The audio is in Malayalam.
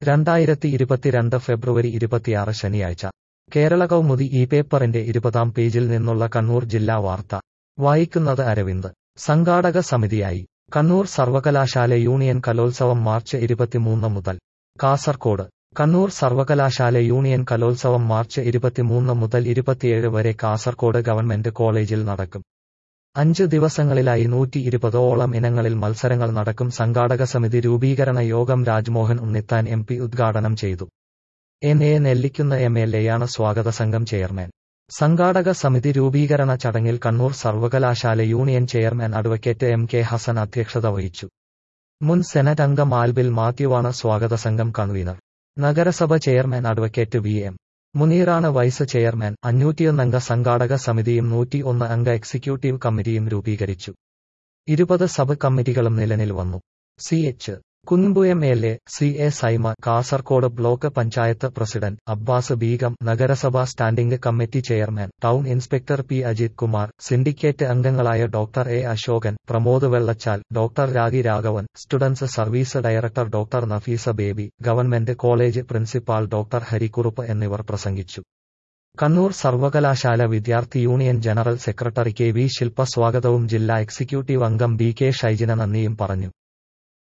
രണ്ടായിരത്തി ഇരുപത്തിരണ്ട് ഫെബ്രുവരി ഇരുപത്തിയാറ് ശനിയാഴ്ച കേരള കൗമുദി ഈ പേപ്പറിന്റെ ഇരുപതാം പേജിൽ നിന്നുള്ള കണ്ണൂർ ജില്ലാ വാർത്ത വായിക്കുന്നത് അരവിന്ദ് സംഘാടക സമിതിയായി കണ്ണൂർ സർവകലാശാല യൂണിയൻ കലോത്സവം മാർച്ച് ഇരുപത്തിമൂന്ന് മുതൽ കാസർകോട് കണ്ണൂർ സർവകലാശാല യൂണിയൻ കലോത്സവം മാർച്ച് ഇരുപത്തിമൂന്ന് മുതൽ ഇരുപത്തിയേഴ് വരെ കാസർകോട് ഗവൺമെന്റ് കോളേജിൽ നടക്കും അഞ്ച് ദിവസങ്ങളിലായി നൂറ്റി ഇരുപതോളം ഇനങ്ങളിൽ മത്സരങ്ങൾ നടക്കും സംഘാടക സമിതി രൂപീകരണ യോഗം രാജ്മോഹൻ ഉണ്ണിത്താൻ എം പി ഉദ്ഘാടനം ചെയ്തു N A Nellikkunnu M L എയാണ് സ്വാഗത സംഘം ചെയർമാൻ സംഘാടക സമിതി രൂപീകരണ ചടങ്ങിൽ കണ്ണൂർ സർവകലാശാല union chairman advocate M K Hasan അധ്യക്ഷത വഹിച്ചു മുൻ സെനറ്റ് അംഗം ആൽബിൽ മാത്യുവാണ് സ്വാഗത സംഘം കൺവീനർ നഗരസഭ ചെയർമാൻ അഡ്വക്കേറ്റ് വി എം മുനീറാണ് വൈസ് ചെയർമാൻ അഞ്ഞൂറ്റിയൊന്നംഗ സംഘാടക സമിതിയും നൂറ്റി ഒന്ന് അംഗ എക്സിക്യൂട്ടീവ് കമ്മിറ്റിയും രൂപീകരിച്ചു ഇരുപത് സബ് കമ്മിറ്റികളും നിലനിൽ വന്നു സി എച്ച് കുൻപു M L A C A Saima Kasaragod block panchayat president Abbas Beegum നഗരസഭാ standing committee chairman town inspector P Ajith Kumar syndicate അംഗങ്ങളായ doctor A Ashokan Pramod Vellachal doctor Ragi Raghavan students service director doctor Nafeesa Baby government college principal doctor Harikurup എന്നിവർ പ്രസംഗിച്ചു കണ്ണൂർ സർവകലാശാല വിദ്യാർത്ഥി union general secretary K V Shilpa സ്വാഗതവും ജില്ലാ എക്സിക്യൂട്ടീവ് അംഗം ബി കെ ഷൈജിന നന്ദിയും പറഞ്ഞു